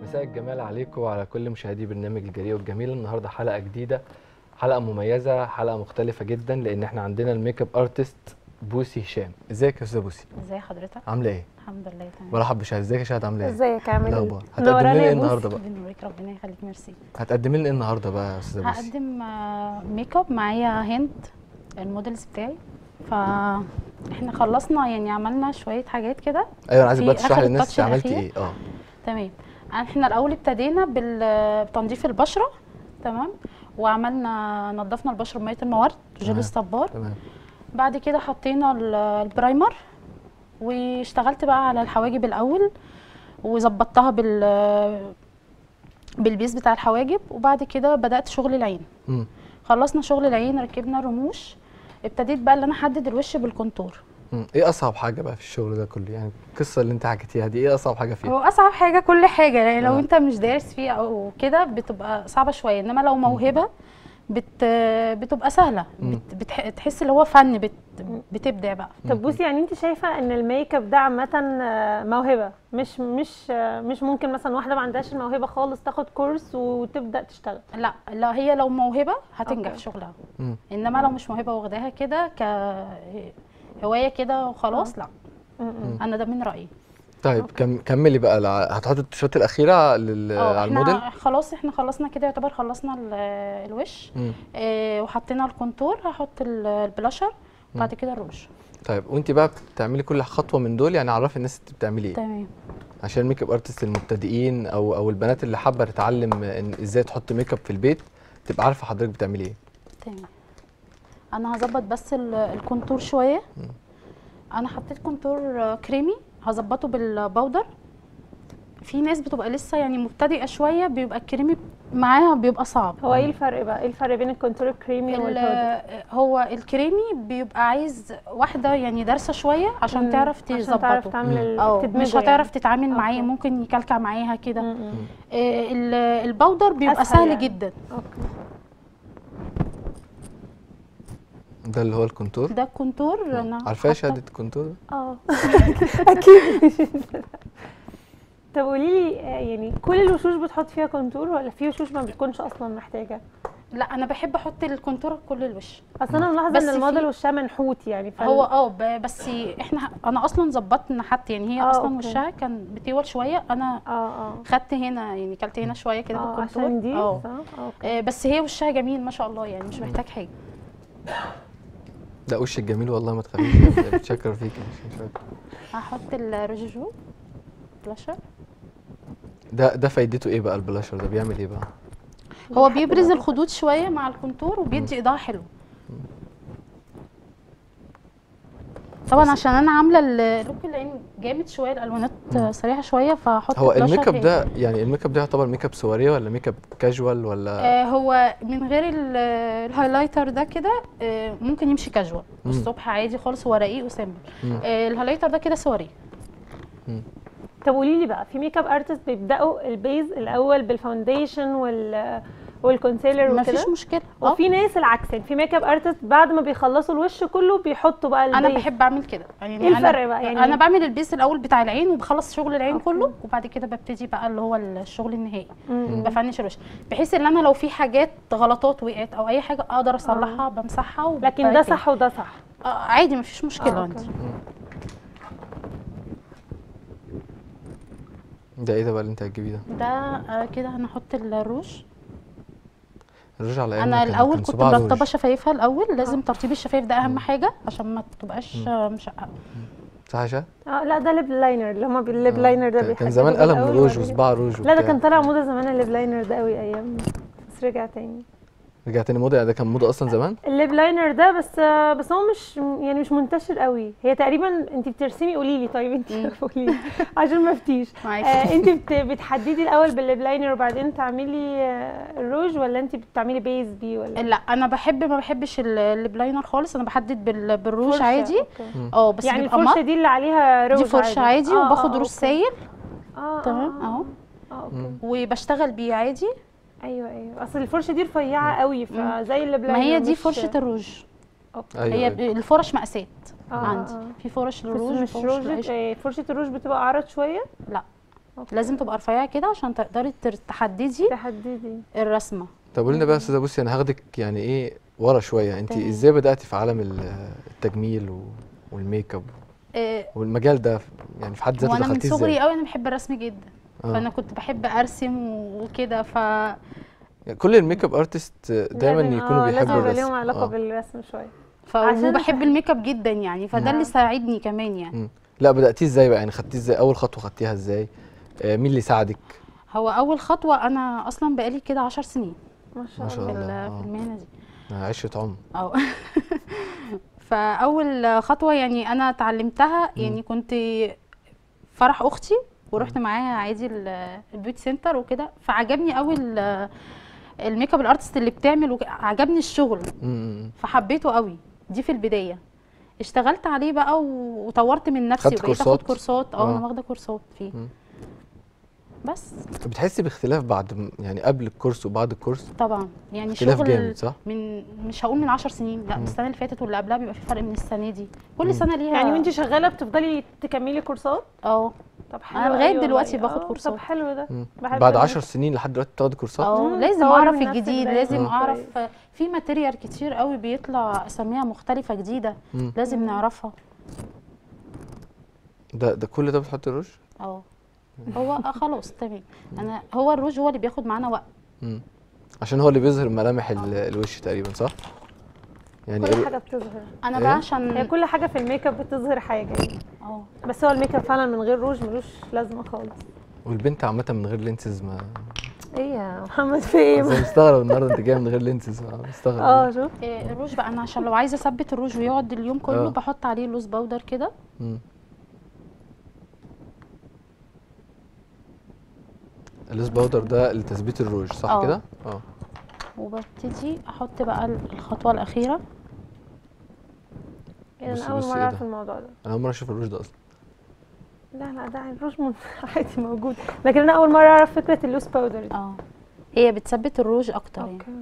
مساء الجمال عليكم وعلى كل مشاهدي برنامج الجريء والجميل النهارده حلقه جديده حلقه مميزه حلقه مختلفه جدا لان احنا عندنا الميك اب ارتست بوسي هشام ازيك يا استاذه بوسي ازي حضرتك عامله ايه الحمد لله تمام برحب بشهد ازيك يا شهد عامله ايه ازيك عامل ايه؟ الاخبار هتقدمي نورانا لنا يا ايه بوسي. النهارده بقى بنوريك ربنا يخليك ميرسي هتقدمي لنا ايه النهارده بقى يا استاذه بوسي هقدم آه، ميك اب معايا هند المودلز بتاعي فاحنا خلصنا يعني عملنا شويه حاجات كده ايوه انا عايزك في بقى تشرحي آخر للناس التاتش عملتي الأخير. ايه اه تمام احنا الاول ابتدينا بال- بتنظيف البشره تمام وعملنا نظفنا البشره بميه الموارد تمام. وجل الصبار تمام بعد كده حطينا ال- البرايمر واشتغلت بقى على الحواجب الاول وظبطتها بال بالبيز بتاع الحواجب وبعد كده بدات شغل العين امم خلصنا شغل العين ركبنا الرموش ابتديت بقى ان انا احدد الوش بالكونتور أمم. ايه اصعب حاجه بقى في الشغل ده كله يعني القصه اللي انت حكيتيها دي ايه اصعب حاجه فيها هو اصعب حاجه كل حاجه يعني لو آه. انت مش دارس فيه او كده بتبقى صعبه شويه انما لو موهبه بت بتبقى سهله مم. بت بتح... تحس اللي هو فن بت بتبدع بقى طب بصي يعني انت شايفه ان الميك اب ده عامه آه، موهبه مش مش آه، مش ممكن مثلا واحده ما عندهاش الموهبه خالص تاخد كورس وتبدا تشتغل لا لا هي لو موهبه هتنجح أوكي. في شغلها امم انما لو مش موهبه واخداها كده كهوايه كده وخلاص لا م-م. انا ده من رايي طيب كم كملي بقى الع- هتحطي التيشيرت الاخيره لل... اه على الموديل احنا خلاص احنا خلصنا كده يعتبر خلصنا ال- الوش امم اه وحطينا الكونتور هحط ال- البلاشر بعد كده الروج طيب وانت بقى بتعملي كل خطوه من دول يعني عرفي الناس انت بتعملي ايه تمام عشان الميك اب ارتست المبتدئين او او البنات اللي حابه تتعلم إن ازاي تحط ميك اب في البيت تبقى عارفه حضرتك بتعملي ايه تمام انا هظبط بس ال- الكونتور شويه انا حطيت كونتور آه، كريمي هظبطه بالباودر في ناس بتبقى لسه يعني مبتدئه شويه بيبقى الكريمي معاها بيبقى صعب هو ايه الفرق بقى ايه الفرق بين الكونتور الكريمي ال- والباودر هو الكريمي بيبقى عايز واحده يعني دارسه شويه عشان مم. تعرف عشان تعرف تظبطه تعمل ال- اه تدمجه مش هتعرف يعني. تتعامل معاه أوكي. ممكن يكلكع معاها كده م-م. آه، ال- الباودر بيبقى أسهل سهل يعني. جدا اوكي ده اللي هو الكونتور ده الكونتور انا عارفاه حاطة- شهاده الكونتور ده؟ اه اكيد طب قولي لي يعني كل الوشوش بتحط فيها كونتور ولا في وشوش ما بتكونش اصلا محتاجه لا انا بحب احط الكونتور على كل الوش اصل انا ملاحظه بس ان في- الموديل وشها منحوت يعني فال- هو اه ب- بس احنا انا اصلا ظبطت حتى يعني هي آه، اصلا أوكي. وشها كان بتطول شويه انا اه اه خدت هنا يعني كلت هنا شويه كده اه بالكونتور عشان دي اه صح اوكي آه، بس هي وشها جميل ما شاء الله يعني مش محتاج حاجه ده وشك جميل والله ما تخافيش بتشكر فيك مش مش فاكر. هحط الرجوجو بلاشر ده ده فايدته ايه بقى البلاشر ده بيعمل ايه بقى هو بيبرز الخدود شويه مع الكونتور وبيدي اضاءه حلوه طبعا عشان انا عامله ال- لوك العين جامد شويه الالوانات صريحه شويه فهحط هو بلاشر الميك اب هنا. ده يعني الميك اب ده يعتبر ميك اب سواريه ولا ميك اب كاجوال ولا آه هو من غير ال- الهايلايتر ده كده آه ممكن يمشي كاجوال مم. الصبح عادي خالص هو رقيق وسامبل مم. آه الهايلايتر ده كده سواريه طب قولي لي بقى في ميك اب ارتست بيبداوا البيز الاول بالفاونديشن وال والكونسيلر ما وكده فيش مشكله اه وفي ناس العكس يعني في ميك اب ارتست بعد ما بيخلصوا الوش كله بيحطوا بقى انا البيز بحب اعمل كده يعني إيه الفرق انا بقى؟ يعني- انا بعمل البيس الاول بتاع العين وبخلص شغل العين أوكي. كله وبعد كده ببتدي بقى اللي هو الشغل النهائي مم. بفنش الوش بحيث ان انا لو في حاجات غلطات وقعت او اي حاجه اقدر اصلحها بمسحها لكن ده وبعد صح وده صح كده. آه عادي مفيش مشكله آه، عندي أوكي. ده ايه ده بقى اللي انت هتجيبيه ده ده آه كده هنحط الروج الرجع على ايامنا انا كان- الاول كان كنت صباع مرطبه روج. شفايفها الاول لازم ترطيب الشفايف ده اهم حاجه عشان ما تبقاش آه، مشققه صح يا شهد؟ اه لا ده ليب لاينر اللي هما بالليب لاينر ده كان- كان بيحددوا زمان قلم بالأول روج وبعد كده- وصباع روج لا ده وبتاع. كان طالع موضه زمان الليب لاينر ده قوي ايام بس رجع تاني رجع تاني موضه يعني ده كان موضه اصلا زمان الليب لاينر ده بس بس هو مش يعني مش منتشر قوي هي تقريبا انت بترسمي قولي لي طيب انت مم. قولي لي عشان ما افتيش معاكي. آه انت بت بتحددي الاول بالليب لاينر وبعدين تعملي آه الروج ولا انت بتعملي بيز بيه ولا لا انا بحب ما بحبش ال- الليب لاينر خالص انا بحدد بال- بالروج فرشة، عادي أوكي. اه بس يعني بيبقى الفرشه مط دي اللي عليها روج دي فرشه عادي آه، وباخد آه، روج أوكي. سايل اه تمام آه، اهو اه اوكي مم. وبشتغل بيه عادي ايوه ايوه اصل الفرشه دي رفيعه قوي فزي الليب لاينر ما هي دي مش- فرشه الروج اوكي ايوه هي أيوة. الفرش مقاسات آه، عندي آه. في فرش بس للروج مش وفرش روج للقشطة. آه، فرشه الروج بتبقى عرض شويه لا أوكي. لازم تبقى رفيعه كده عشان تقدري تر- تحددي تحديدي الرسمه طب قولي لنا بقى يا استاذه بصي انا هاخدك يعني ايه ورا شويه انت تمام. ازاي بداتي في عالم ال- التجميل و- والميك اب آه، والمجال ده يعني في حد ذاته وانا من دخلتيه صغري ازاي قوي انا بحب الرسم جدا آه. فانا كنت بحب ارسم وكده ف يعني كل الميك اب ارتست دايما لازم- يكونوا آه، بيحبوا لازم يبقى الرسم ليهم علاقه آه. بالرسم شويه ف... عشان وبحب بحب- الميك اب جدا يعني فده آه. اللي ساعدني كمان يعني مم. لا بداتيه ازاي بقى يعني خدتيه ازاي اول خطوه خدتيها ازاي آه مين اللي ساعدك هو اول خطوه انا اصلا بقالي كده عشر سنين ما شاء ما شاء في, الله الله. ال- آه. في المهنه دي آه، عشره عمر اه فاول خطوه يعني انا اتعلمتها يعني كنت فرح اختي ورحت معاها عادي ال- البيوتي سنتر وكده فعجبني قوي ال- الميك اب الارتست اللي بتعمل وك- عجبني الشغل مم. فحبيته قوي دي في البدايه اشتغلت عليه بقى و- وطورت من نفسي خدت وبقيت اخد كورسات؟ كورسات اه آه. انا واخده كورسات فيه مم. بس بتحسي باختلاف بعد م- يعني قبل الكورس وبعد الكورس طبعا يعني اختلاف شغل جامد صح من مش هقول من 10 سنين لا من السنه اللي فاتت واللي قبلها بيبقى في فرق من السنه دي كل مم. سنه ليها يعني وانت شغاله بتفضلي تكملي كورسات اه طب حلو أنا لغاية أوي دلوقتي والله. باخد آه، كورسات. طب حلو ده مم. بحب بعد ال- 10 سنين لحد دلوقتي بتاخدي كورسات اه مم، لازم طوري اعرف من نفسك الجديد دايما. لازم آه. اعرف في ماتيريال كتير قوي بيطلع اساميها مختلفه جديده مم. لازم نعرفها ده ده كل ده بتحطي الروج اه هو آه خلاص تمام انا هو الروج هو اللي بياخد معانا وقت مم. عشان هو اللي بيظهر ملامح ال- الوش تقريبا صح يعني كل ال- حاجه بتظهر انا إيه؟ بقى هي عشان كل حاجه في الميك اب بتظهر حاجه يعني اه بس هو الميك اب فعلا من غير روج ملوش لازمه خالص والبنت عامه من غير لينسز ما ايه يا محمد في ايه أصل مستغرب النهارده انت جايه من غير لينسز مستغرب اه شوف إيه، الروج بقى انا عشان لو عايزه اثبت الروج ويقعد اليوم كله آه. بحط عليه لوز باودر كده مم. اللوز باودر ده لتثبيت الروج صح آه. كده؟ اه وببتدي احط بقى الخطوه الاخيره يعني بصي- انا اول بصي مره إيه اعرف ده؟ الموضوع ده انا اول مره اشوف الروج ده اصلا لا لا ده الروج من- عادي موجود لكن انا اول مره اعرف فكره اللوس باودر دي اه هي بتثبت الروج اكتر يعني اوكي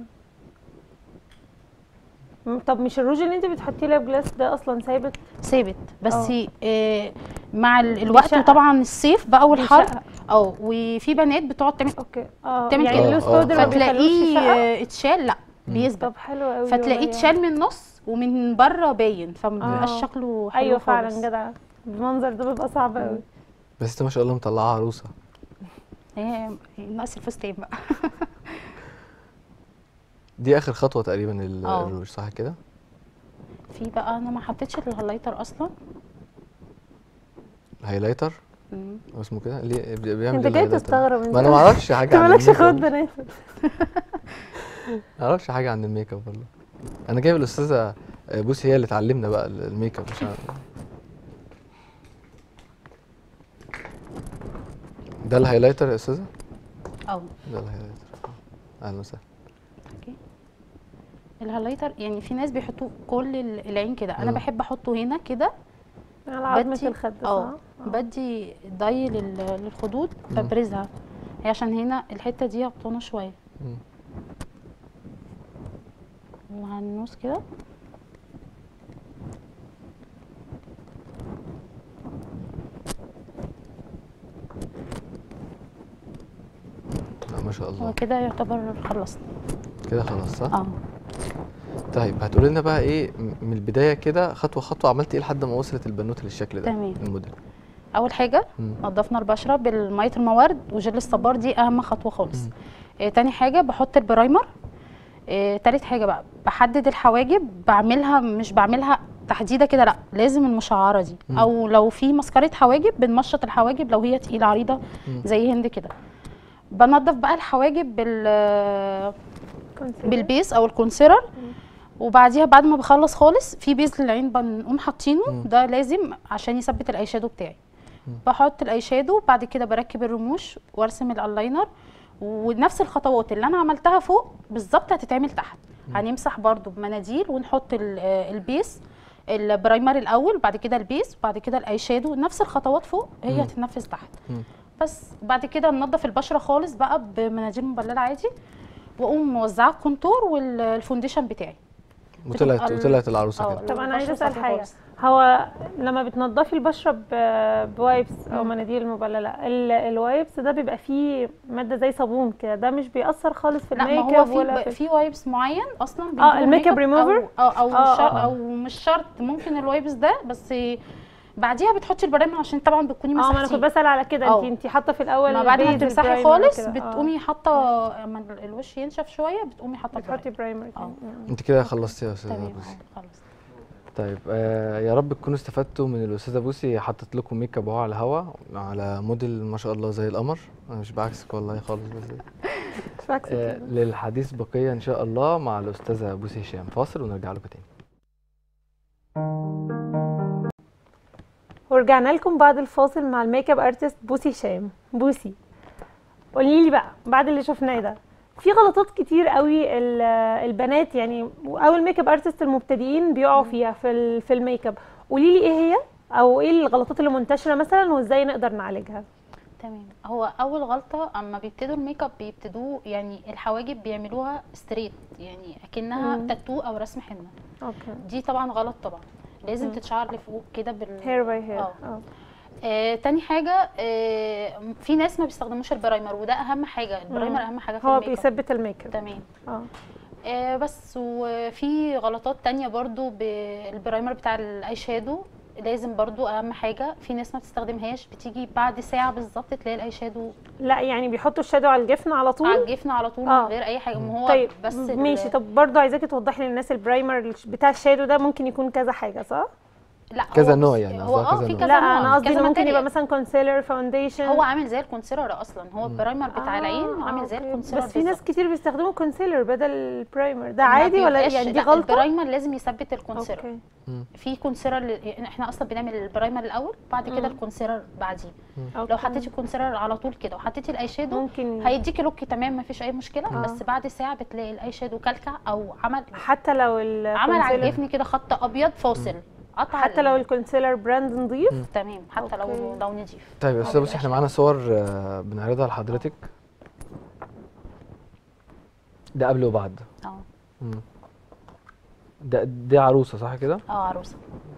م- طب مش الروج اللي انت بتحطيه لاب جلاس ده اصلا ثابت ثابت بس آه. آه مع ال- الوقت بيشقق. وطبعا الصيف بقى والحر بيشقق. اه وفي بنات بتقعد تعمل اوكي اه تعمل يعني كده. اللوس آه، باودر ما آه. بيخلوش فتلاقيه يشقق آه، اتشال لا مم. بيثبت طب حلو قوي فتلاقيه اتشال من النص ومن بره باين فما آه. بيبقاش شكله حلو ايوه خالص. فعلا جدع المنظر ده بيبقى صعب قوي بس انت ما شاء الله مطلعها عروسه هي ناقص الفستان بقى دي اخر خطوه تقريبا ال- آه. الروج صح كده؟ في بقى انا ما حطيتش الهايلايتر اصلا هايلايتر مم. هو اسمه كده ليه بي- بيعمل انت إيه جاي الهايلايتر؟ تستغرب انت ما انا ما اعرفش حاجه انت عن مالكش الميك اخوات اب بنات ما اعرفش حاجه عن الميك اب والله انا جايب الاستاذه بوسي هي اللي تعلمنا بقى ال- الميك اب مش عارف ده الهايلايتر يا استاذه اه ده الهايلايتر اهلا وسهلا اوكي الهايلايتر يعني في ناس بيحطوه كل ال- العين كده انا مم. بحب احطه هنا كده على عظمه بدي- الخد اه صح؟ بدي ضي لل- للخدود مم. ببرزها هي عشان هنا الحته دي هبطانه شويه مم. وهنوس كده لا ما شاء الله وكده يعتبر خلصنا كده خلاص صح اه طيب هتقولي لنا بقى ايه م- من البدايه كده خطوه خطوه عملتي ايه لحد ما وصلت البنوته للشكل ده تمام. الموديل اول حاجه مم. نضفنا البشره بالميه الموارد وجل الصبار دي اهم خطوه خالص مم. آه تاني حاجه بحط البرايمر آه تالت حاجه بقى بحدد الحواجب بعملها مش بعملها تحديده كده لا لازم المشعره دي مم. او لو في مسكره حواجب بنمشط الحواجب لو هي تقيله عريضه مم. زي هند كده بنضف بقى الحواجب بال كونسيلر. بالبيس او الكونسيلر وبعديها بعد ما بخلص خالص في بيز للعين بنقوم حاطينه مم. ده لازم عشان يثبت الاي شادو بتاعي مم. بحط الاي شادو بعد كده بركب الرموش وارسم الايلاينر ونفس الخطوات اللي انا عملتها فوق بالظبط هتتعمل تحت هنمسح برضو بمناديل ونحط ال- آه، البيس البرايمر الاول بعد كده البيس بعد كده الاي شادو نفس الخطوات فوق مم. هي هتتنفذ تحت مم. بس بعد كده ننضف البشره خالص بقى بمناديل مبلله عادي واقوم موزعه الكونتور والفونديشن بتاعي وطلعت بتبقى ال- وطلعت العروسه اه كده طب انا عايزه البشرة اسال صافية حاجه خالص. هو لما بتنضفي البشره ب- بوايبس او مم. مناديل مبلله ال- الوايبس ده بيبقى فيه ماده زي صابون كده ده مش بيأثر خالص في لا ما الميك هو اب ولا في في في وايبس معين اصلا اه بيجيبوا الميك اب ميك ريموفر؟ او او, آه، أو, شر آه. او مش شرط ممكن الوايبس ده بس بعديها بتحطي البرايمر عشان طبعا بتكوني اه ما انا مسحتيه كنت بسال على كده اه. انت انت حاطه في الاول ما بعد ما بيز تمسحي البرايمر خالص كده. آه. بتقومي حاطه اما الوش ينشف شويه بتقومي حاطه بتحطي البرايمر برايمر اه. كده. انت كده خلصتي يا استاذه تمام بوسي اه، خلاص طيب آه يا رب تكونوا استفدتوا من الاستاذه بوسي حطت لكم ميك اب اهو على الهوا على موديل ما شاء الله زي القمر انا مش بعكسك والله خالص بس مش فاكسة آه كده. للحديث بقيه ان شاء الله مع الاستاذه بوسي هشام فاصل ونرجع لكم تاني ورجعنا لكم بعد الفاصل مع الميك اب ارتست بوسي هشام بوسي قولي لي بقى بعد اللي شفناه ده في غلطات كتير قوي ال- البنات يعني او الميك اب ارتست المبتدئين بيقعوا فيها في ال- في الميك اب قولي لي ايه هي او ايه الغلطات اللي منتشره مثلا وازاي نقدر نعالجها تمام هو اول غلطه اما بيبتدوا الميك اب بيبتدوا يعني الحواجب بيعملوها ستريت يعني اكنها مم. تاتو او رسم حنه اوكي دي طبعا غلط طبعا لازم مم. تتشعر لفوق كده بال هير باي هير اه. آه، تاني حاجة آه، في ناس ما بيستخدموش البرايمر وده أهم حاجة البرايمر مم. أهم حاجة في هو الميك اب بيثبت الميك اب تمام اه آه، بس وفي غلطات تانية برضو بالبرايمر بتاع الاي شادو لازم برضو أهم حاجة في ناس ما بتستخدمهاش بتيجي بعد ساعة بالظبط تلاقي الاي شادو لا يعني بيحطوا الشادو على الجفن على طول على الجفن على طول اه. من غير أي حاجة ما هو طيب بس ال- ماشي طب برضه عايزاكي توضحي للناس البرايمر بتاع الشادو ده ممكن يكون كذا حاجه صح؟ لا كذا هو نوع بص- يعني، هو قصدها اه كذا في نوع. كذا لا نوع انا قصدي كذا انه ممكن يبقى material. مثلا كونسيلر فاونديشن هو عامل زي الكونسيلر اصلا هو البرايمر بتاع العين عامل زي الكونسيلر بس في ناس بالظبط. كتير بيستخدموا كونسيلر بدل البرايمر ده ما عادي ولا بيبقاش- يعني دي لا، غلطه؟ البرايمر لازم يثبت الكونسيلر اوكي في كونسيلر ل- احنا اصلا بنعمل البرايمر الاول بعد كده مم. الكونسيلر بعديه أوكي. لو حطيتي الكونسيلر على طول كده وحطيتي الاي شادو ممكن هيديكي لوك تمام مفيش اي مشكله آه. بس بعد ساعه بتلاقي الاي شادو كلكع او عمل حتى لو ال عمل على concealer- الجفن كده خط ابيض فاصل قطع حتى ال- لو الكونسيلر براند نظيف تمام حتى لو أوكي. لو نضيف طيب يا ما استاذه بصي بيبقاش احنا معانا صور آه، بنعرضها لحضرتك ده قبل وبعد اه مم. ده دي عروسه صح كده اه عروسه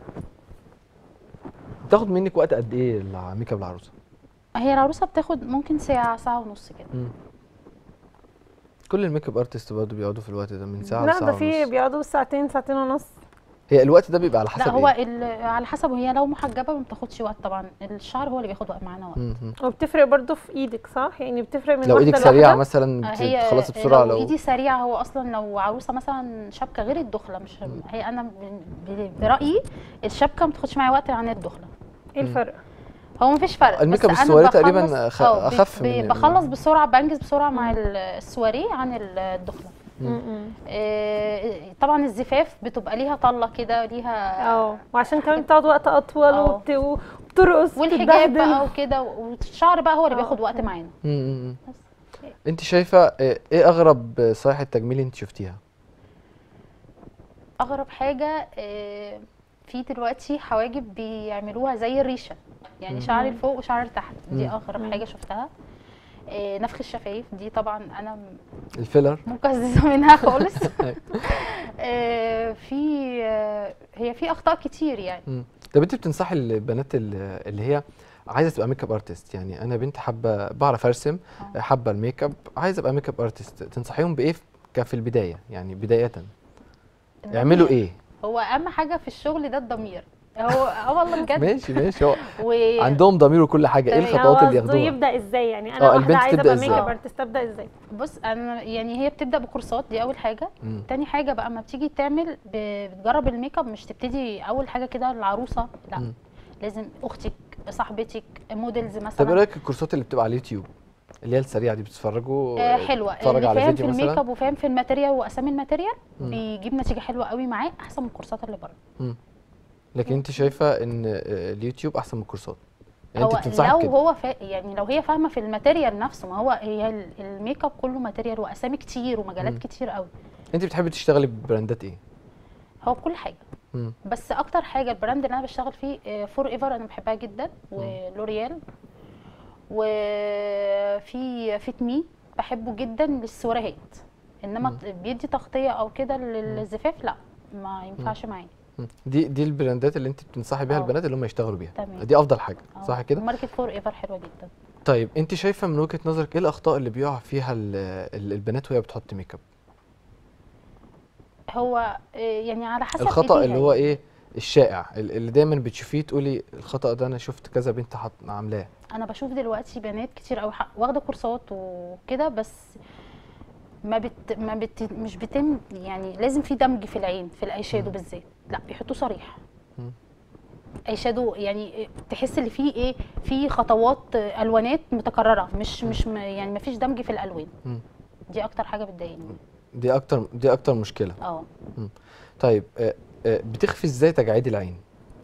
بتاخد منك وقت قد ايه الميك اب العروسه هي العروسه بتاخد ممكن ساعه ساعه ونص كده مم. كل الميك اب ارتست برضه بيقعدوا في الوقت ده من ساعه لا لساعه ده في ونص بيقعدوا ساعتين ساعتين ونص هي الوقت ده بيبقى على حسب لا هو ايه ال- على حسب هي لو محجبه ما بتاخدش وقت طبعا الشعر هو اللي بياخد وقت معانا وقت مم، مم. وبتفرق برضو في ايدك صح يعني بتفرق من لو واحدة ايدك سريعه لواحدة؟ مثلا هي تخلصي بسرعه لو لو ايدي سريعه هو اصلا لو عروسه مثلا شبكه غير الدخله مش هي انا ب- ب- برايي الشبكه ما بتاخدش معايا وقت عن الدخله ايه الفرق هو مفيش فرق الميك اب بس أنا السواريه تقريبا بخلص- أخ- اه ب- أخف ب- من ال- بخلص بسرعه بنجز بسرعه مع ال- السواريه عن الدخله م-م. آه، طبعا الزفاف بتبقى ليها طله كده ليها اه وعشان كمان بتقعد وقت اطول اه. وبت... وبترقص والحجاب وتتبهدل. بقى وكده والشعر بقى هو اللي اه، بياخد وقت اوكي. معانا مم، مم. بس. انت شايفه ايه إيه اغرب صيحه تجميل انت شفتيها اغرب حاجه آه، في دلوقتي حواجب بيعملوها زي الريشه يعني شعر لفوق وشعر لتحت دي مم. اغرب مم. حاجه شفتها آه، نفخ الشفايف دي طبعا انا الفيلر مكززه منها خالص آه، في آه، هي في اخطاء كتير يعني مم. طب انت بتنصحي البنات اللي اللي هي عايزه تبقى ميك اب ارتست يعني انا بنت حابه بعرف ارسم اه. حابه الميك اب عايزه ابقى ميك اب ارتست تنصحيهم بايه في- ك- في البدايه يعني بدايه يعملوا الضمير. ايه هو اهم حاجه في الشغل ده الضمير هو اه والله بجد ماشي ماشي هو و... عندهم ضمير وكل حاجه ايه تمام. الخطوات هو اللي قصده ياخدوها يبدا ازاي يعني اه، انا واحده البنت عايزه تبدأ ابقى ميك ازاي؟ اب ارتست ابدا ازاي بص انا يعني هي بتبدا بكورسات دي اول حاجه مم. تاني حاجه بقى اما بتيجي تعمل ب- بتجرب الميك اب مش تبتدي اول حاجه كده العروسه لا مم. لازم اختك صاحبتك موديلز طب ايه مثلا رايك الكورسات اللي بتبقى على اليوتيوب اللي هي السريعه دي بتتفرجوا آه حلوه تتفرج اللي على فاهم في فيديو الميك مثلا اب وفاهم في الماتيريال واسامي الماتيريال مم. بيجيب نتيجه حلوه قوي معاه احسن من الكورسات اللي بره مم. لكن انت شايفه ان آه، اليوتيوب احسن من الكورسات يعني هو انت بتنصحي لو بكده هو فا... يعني لو هي فاهمه في الماتيريال نفسه ما هو هي ال- الميك اب كله ماتيريال واسامي كتير ومجالات مم. كتير قوي انت بتحبي تشتغلي ببراندات ايه هو بكل حاجه مم. بس اكتر حاجه البراند اللي انا بشتغل فيه فور ايفر انا بحبها جدا ولوريال وفي فيت مي بحبه جدا للسواريهات انما مم. بيدي تغطيه او كده للزفاف لا ما ينفعش معايا مم. دي دي البراندات اللي انت بتنصحي بيها اه. البنات اللي هم يشتغلوا بيها تمام. دي افضل حاجه اه. صح كده ماركه فور ايفر حلوه جدا طيب انت شايفه من وجهه نظرك ايه الاخطاء اللي بيقع فيها ال- ال- البنات وهي بتحط ميك اب هو آه، يعني على حسب الخطا إيديها اللي هو يعني. ايه الشائع ال- اللي دايما بتشوفيه تقولي الخطا ده انا شفت كذا بنت حط عاملاه انا بشوف دلوقتي بنات كتير قوي واخده كورسات وكده بس ما بت ما بت مش بتم يعني لازم في دمج في العين في الاي شادو بالذات لا بيحطوه صريح مم. اي شادو يعني تحس ان فيه ايه في خطوات الوانات متكرره مش مش م- يعني ما فيش دمج في الالوان مم. دي اكتر حاجه بتضايقني دي اكتر دي اكتر مشكله اه طيب آه، آه، بتخفي ازاي تجاعيد العين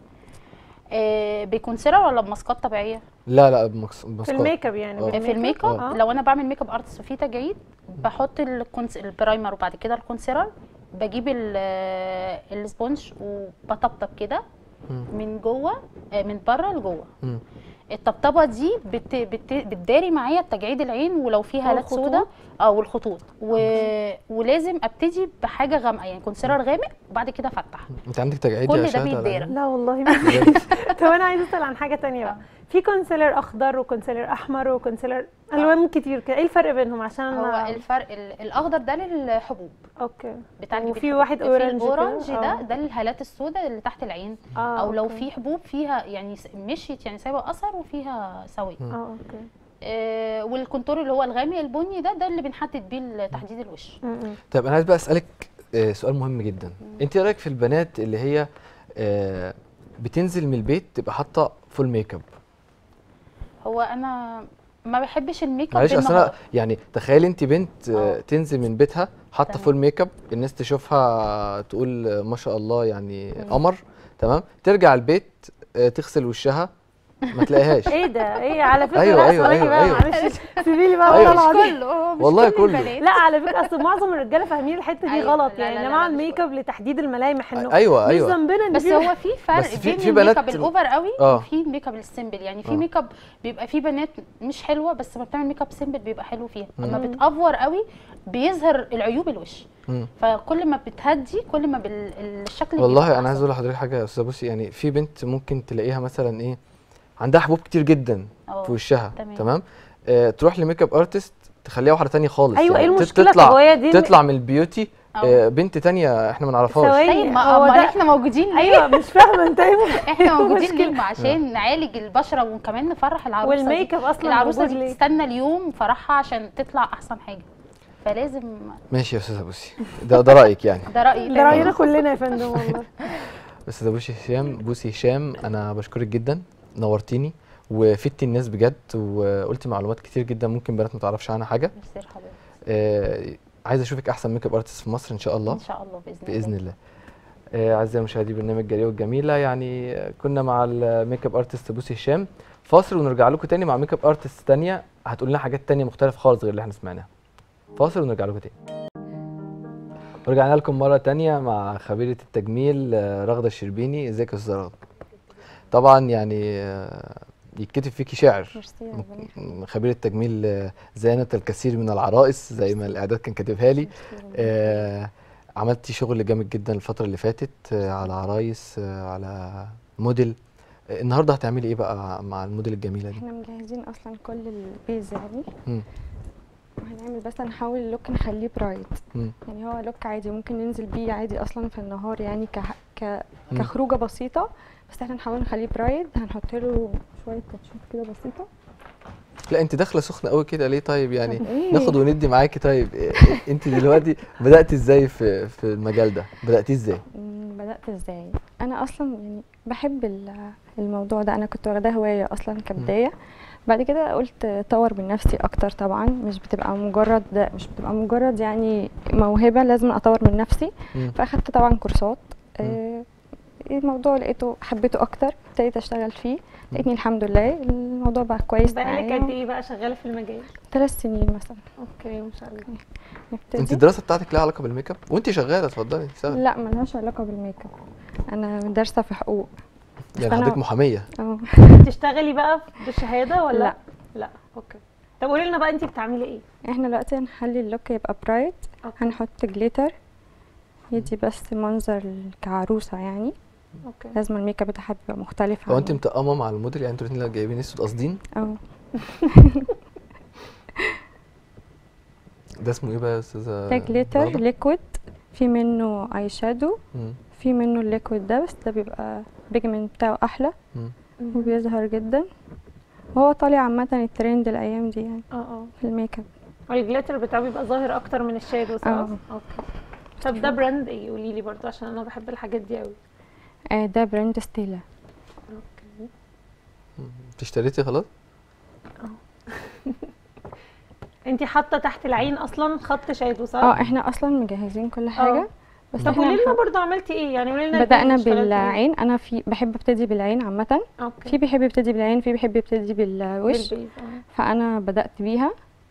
آه، بكونسيلر ولا بماسكات طبيعيه لا لا بمكس... في بمسكات. الميك اب يعني اه. في الميك اب اه. لو انا بعمل ميك اب ارتست وفي تجاعيد بحط الكونس... البرايمر وبعد كده الكونسيلر بجيب ال- السبونج وبطبطب كده مم. من جوه آه، من بره لجوه مم. الطبطبه دي بت... بت... بتداري معايا تجاعيد العين ولو في هالات والخطوط. سوداء اه والخطوط و... ولازم ابتدي بحاجه غامقه يعني كونسيلر غامق وبعد كده افتح انت عندك تجاعيد كل يا ده شهد على بيتدارى. العين؟ لا والله مش بجد؟ طب انا عايزه اسال عن حاجه تانية بقى في كونسيلر اخضر وكونسيلر احمر وكونسيلر الوان كتير كده ايه الفرق بينهم عشان هو انا الفرق ال- الاخضر ده للحبوب اوكي بتاع الجبين وفي الحبوب. واحد في أورنج كده، الاورنج ده اه. ده الهالات السوداء اللي تحت العين اه او لو أوكي. في حبوب فيها يعني س- مشيت يعني سايبه اثر وفيها سواد اه اوكي آه والكونتور اللي هو الغامق البني ده ده اللي بنحدد بيه تحديد الوش م- م. طيب انا عايز بقى اسالك آه، سؤال مهم جدا انت ايه رايك في البنات اللي هي آه، بتنزل من البيت تبقى حاطه فول ميك اب هو انا ما بحبش الميك اب معلش اصل بالنهار انا يعني تخيلي انت بنت آه، اه. تنزل من بيتها حاطه تمام. فول ميك اب الناس تشوفها تقول آه، ما شاء الله يعني مم. قمر تمام ترجع البيت آه، تغسل وشها ما تلاقيهاش ايه ده ايه على فكره أيوة، لا أيوة، اسمعي أيوة، بقى أيوة. معلش سيبي لي بقى أيوة. والله العظيم كله مش والله كل كله. البنات. لا على فكره اصل معظم الرجاله فاهمين الحته دي أيوة، غلط لا، يعني لا، يا لا، جماعه لا، مش الميك اب لتحديد الملامح انه ايوه مش ايوه ذنبنا ان بس في هو في فرق بس في- بين في الميك اب بنات- الاوفر قوي اه. وفي الميك اب السيمبل يعني في اه. ميك اب بيبقى في بنات مش حلوه بس لما بتعمل ميك اب سيمبل بيبقى حلو فيها اما مم. بتافور قوي بيظهر العيوب الوش مم. فكل ما بتهدي كل ما بال- الشكل والله بيبقى انا عايز أحسن. اقول لحضرتك حاجه يا استاذه بصي يعني في بنت ممكن تلاقيها مثلا ايه عندها حبوب كتير جدا اه. في وشها تمام. تمام آه تروح لميك اب ارتست تخليها واحده تانية خالص ايوه ايه يعني تت- المشكله تطلع طب هي دي تطلع من البيوتي اه. آه بنت تانية احنا ما نعرفهاش ثواني. طيب ما هو ما ده- احنا موجودين ليه؟ ايوه مش فاهمه انت ايه احنا موجودين مشكلة. ليه؟ ما عشان نعالج البشره وكمان نفرح العروسه دي. والميك اب اصلا العروسه موجود دي ليه؟ بتستنى اليوم فرحها عشان تطلع احسن حاجه فلازم ماشي يا استاذه بوسي ده ده رايك يعني ده رايي ده راينا كلنا يا فندم والله استاذه بوسي هشام بوسي هشام انا بشكرك جدا نورتيني وفدتي الناس بجد وقلتي معلومات كتير جدا ممكن بنات ما تعرفش عنها حاجه ميرسي حضرتك آه عايز اشوفك احسن ميك اب ارتست في مصر ان شاء الله ان شاء الله باذن, باذن الله آه، اعزائي مشاهدي برنامج جريئه والجميله يعني آه، كنا مع الميك اب ارتست بوسي هشام فاصل ونرجع لكم تاني مع ميك اب ارتست تانية هتقول لنا حاجات تانية مختلفه خالص غير اللي احنا سمعناها فاصل ونرجع لكم تاني ورجعنا لكم مره تانية مع خبيره التجميل آه، رغده الشربيني ازيك يا استاذه رغده طبعا يعني آه، يتكتب فيكي شعر ميرسي يا ربنا يخليك. م- خبيره التجميل آه، زانت الكثير من العرائس زي ما الاعداد كان كاتبها لي ميرسي يا ربنا آه عملتي شغل جامد جدا الفترة اللي فاتت آه على عرايس آه على موديل آه النهارده هتعملي ايه بقى مع الموديل الجميلة دي؟ احنا مجهزين اصلا كل البيز يعني مم. وهنعمل بس هنحاول اللوك نخليه برايت مم. يعني هو لوك عادي ممكن ننزل بيه عادي اصلا في النهار يعني ك... ك... مم. كخروجه بسيطه بس احنا نحاول نخليه برايت هنحط له شويه تاتشات كده بسيطه لا انت داخلة سخنة قوي كده ليه طيب يعني طب إيه؟ ناخد وندي معاكي طيب إيه انت دلوقتي بدأتي ازاي في في المجال ده؟ بدأتي ازاي؟ مم، بدات ازاي انا اصلا يعني بحب ال- الموضوع ده انا كنت واخداه هوايه اصلا كبدايه بعد كده قلت اطور من نفسي اكتر طبعا مش بتبقى مجرد مش بتبقى مجرد يعني موهبه لازم اطور من نفسي مم. فاخدت طبعا كورسات مم. آه، الموضوع لقيته حبيته اكتر ابتديت اشتغل فيه لقيتني الحمد لله الموضوع بقى كويس بقالك معايا قد ايه بقى شغاله في المجال ثلاث سنين مثلا اوكي ما شاء الله انت نبتدي الدراسة بتاعتك ليها علاقة بالميك اب؟ وانت شغالة اتفضلي اشتغلي لا ملهاش علاقه بالميك اب انا دارسه في حقوق بس يعني أنا- حضرتك محامية اه بتشتغلي بقى بالشهاده ولا لا. لا اوكي طب قولي لنا بقى انت بتعملي ايه احنا دلوقتي هنخلي اللوك يبقى برايت أوكي. هنحط جليتر يدي بس منظر كعروسه يعني اوكي لازم الميك اب بتاعها بيبقى مختلف هو انت عن- متقمه مع الموديل يعني انتوا الاثنين جايبين اسود قاصدين اه ده اسمه ايه بقى يا استاذه ده جليتر رغدة؟ ليكويد في منه اي شادو مم. في منه الليكويد ده بس ده بيبقى بيجمنت بتاعه احلى مم. وبيظهر جدا وهو طالع عامة الترند الأيام دي يعني اه اه في الميك اب والجليتر بتاعه بيبقى ظاهر اكتر من الشادو صح؟ اه. اوكي طب ده براند ايه قولي لي برضه عشان انا بحب الحاجات دي قوي آه ده براند ستيلا اوكي انت اشتريتي خلاص انت حاطه تحت العين اصلا خط شادو صح؟ اه احنا أصلا مجهزين كل حاجة بس طب احنا قولي لنا هنحط- برضه عملتي ايه يعني قولي لنا بدأنا الاتنين اشتغلتوا ايه؟ بالعين أنا في بحب ابتدي بالعين عامة اوكي في بيحب يبتدي بالعين في بيحب يبتدي بالوش بالبيز، اه. فأنا بدأت بيها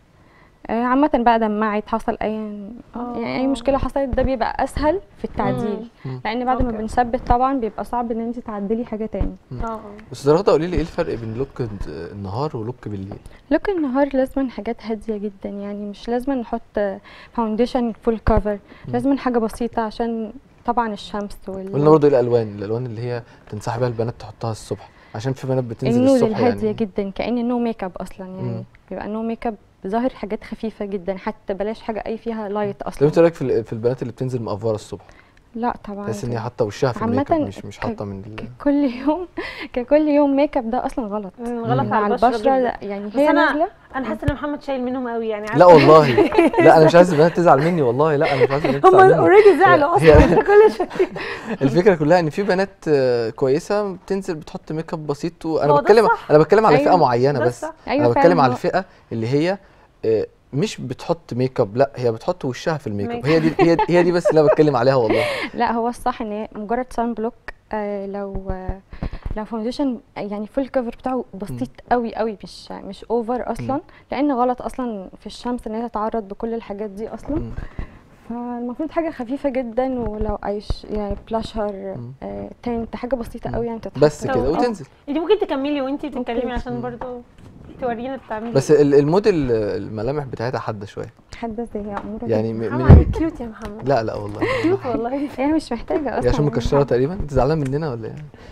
آه، عامة بقى دمعت حصل أي يعني أي اه. مشكلة حصلت ده بيبقى أسهل في التعديل مم. لأن بعد ما اوكي. بنثبت طبعا بيبقى صعب إن أنت تعدلي حاجة تاني اه اه استاذه رغده قولي لي ايه الفرق بين لوك الد- النهار ولوك بالليل لوك النهار لازم حاجات هادية جدا يعني مش لازم نحط فاونديشن فول كفر لازم حاجة بسيطة عشان طبعا الشمس وال قلنا برضه ايه الالوان الالوان اللي هي تنصحي بيها البنات تحطها الصبح عشان في بنات بتنزل النود الصبح الهادية يعني جدا كأن نو ميك اب أصلا يعني مم. بيبقى نو ميك اب ظاهر حاجات خفيفة جدا حتى بلاش حاجة أي فيها لايت طب أصلا انت رايك في ال- في البنات اللي بتنزل مقفره الصبح لا طبعا تحس ان هي حاطه وشها في الميك اب عامة مش مش ك- حاطه من ال... كل يوم ككل يوم ميك اب ده أصلا غلط مم، غلط مم. على على البشره, البشرة جداً. لا يعني بس هي أنا- نازلة انا حاسه ان محمد شايل منهم قوي يعني لا عارفة؟ والله لا انا مش عايز البنات تزعل مني والله لا انا مش عايز البنات هم تزعل مني اوريدي زعلوا هي- اصلا انت كل شويه الفكره كلها ان في بنات آه، كويسه بتنزل بتحط ميك اب بسيط وانا هو ده بتكلم الصح. انا بتكلم على فئه أيوة، معينه ده بس الصح. أيوة انا فعلاً بتكلم على هو- الفئه اللي هي آه، مش بتحط ميك اب لا هي بتحط وشها في الميك اب ميك هي دي هي, هي دي بس اللي انا بتكلم عليها والله لا هو الصح ان هي مجرد سان بلوك آه لو آه لو فاونديشن يعني فول كفر بتاعه بسيط قوي قوي مش مش اوفر اصلا لان غلط اصلا في الشمس ان هي تتعرض بكل الحاجات دي اصلا مم. فالمفروض حاجه خفيفه جدا ولو ايش يعني بلاشر مم. آه تنت حاجه بسيطه مم. قوي يعني تتحط بس طب- كده آه. وتنزل انت ممكن تكملي وانت بتتكلمي أوكي. عشان مم. برضو تورينا بتعملي بس إيه. ال- الموديل آه، الملامح بتاعتها حاده شويه حد زي هي اموره يعني جداً. م- محمد من كيوت يا محمد لا لا والله كيوت والله هي مش محتاجه اصلا هي عشان يعني مكشره تقريبا انت زعلان مننا ولا ايه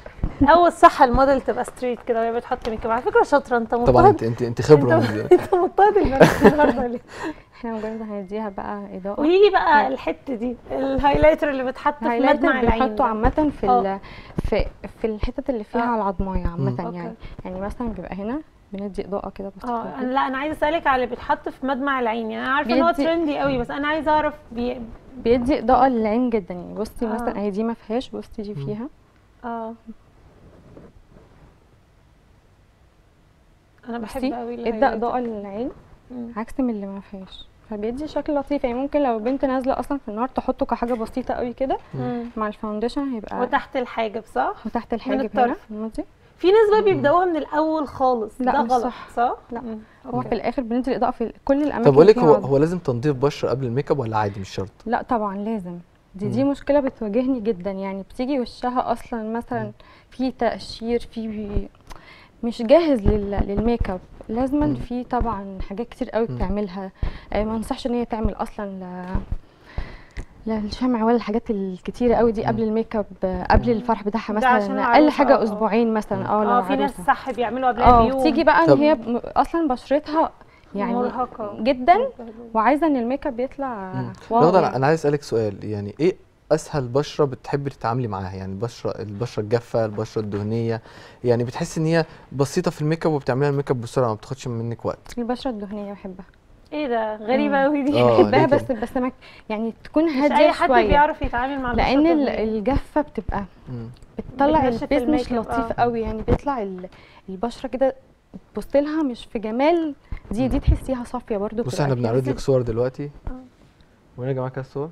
اول صح الموديل تبقى ستريت كده وهي بتحط ميك اب على فكره شاطره انت طبعا مضطهد انت انت انت خبره انت من- انت مضطهد البنات النهارده ليه احنا مجرد هنديها بقى اضاءه قولي لي بقى الحته دي الهايلايتر اللي بتحط في هايلايتر مدمع العين بنحطه ده. عامة في اه. ال في في الحتت اللي فيها اه. العضماية عامة اوكي. يعني يعني مثلا بيبقى هنا بندي اضاءة كده اه بسيطة أنا- لا انا عايزه اسالك على اللي بيتحط في مدمع العين يعني انا عارفه ان هو بيدي- ترندي قوي بس انا عايزه اعرف بي... بيدي اضاءة للعين جدا يعني بصي اه. مثلا اهي دي ما فيهاش بصي دي مم. فيها اه انا بحب بصي قوي ادى الهايلايتر. اضاءة للعين مم. عكس من اللي ما فيهاش فبيدي شكل لطيف يعني ممكن لو بنت نازلة اصلا في النهار تحطه كحاجة بسيطة قوي كده مم. مع الفاونديشن هيبقى وتحت الحاجب صح وتحت الحاجب هنا الطرف. فهمتي في ناس بقى بيبداوها من الاول خالص لا، ده مش غلط صح. صح لا. مم. هو أوكي. في الاخر بندي الاضاءة في كل الاماكن طب بقول لك اللي هو فيها هو لازم تنظيف بشره قبل الميك اب ولا عادي مش شرط لا طبعا لازم دي دي مم. مشكله بتواجهني جدا يعني بتيجي وشها اصلا مثلا مم. في تقشير في مش جاهز لل... للميك اب لازما مم. في طبعا حاجات كتير قوي مم. بتعملها آه، ما انصحش ان هي تعمل اصلا ل... لا الشمع ولا الحاجات الكتيرة قوي دي مم. قبل الميك اب آه، قبل الفرح بتاعها ده عشان مثلا العروسة، اقل اه، حاجه اه. اسبوعين مثلا اه لو اه في ناس عروسة. صح بيعملوا قبلها اه بيوم تيجي بقى طب- ان هي م- اصلا بشرتها يعني مرهقه جدا وعايزه ان الميك اب يطلع مم. واو رغده يعني. انا انا عايز اسالك سؤال يعني ايه اسهل بشره بتحبي تتعاملي معاها يعني البشره البشره الجافه البشره الدهنيه يعني بتحسي ان هي بسيطه في الميك اب وبتعمليها الميك اب بسرعه ما بتاخدش منك وقت البشره الدهنيه بحبها ايه ده غريبه مم. قوي دي اه بحبها ليه بس كده؟ بس ما يعني تكون مش اي هاديه حد شويه بيعرف يتعامل مع البشرة لان ال- الدهنية. الجافه بتبقى مم. بتطلع بتنشف البيز الميك مش اب، لطيف اه. قوي يعني بيطلع ال- البشره كده تبص لها مش في جمال دي دي تحسيها صافيه برضو بص بتبقى احنا بنعرض كده. لك صور دلوقتي اه. وين يا جماعه كده الصور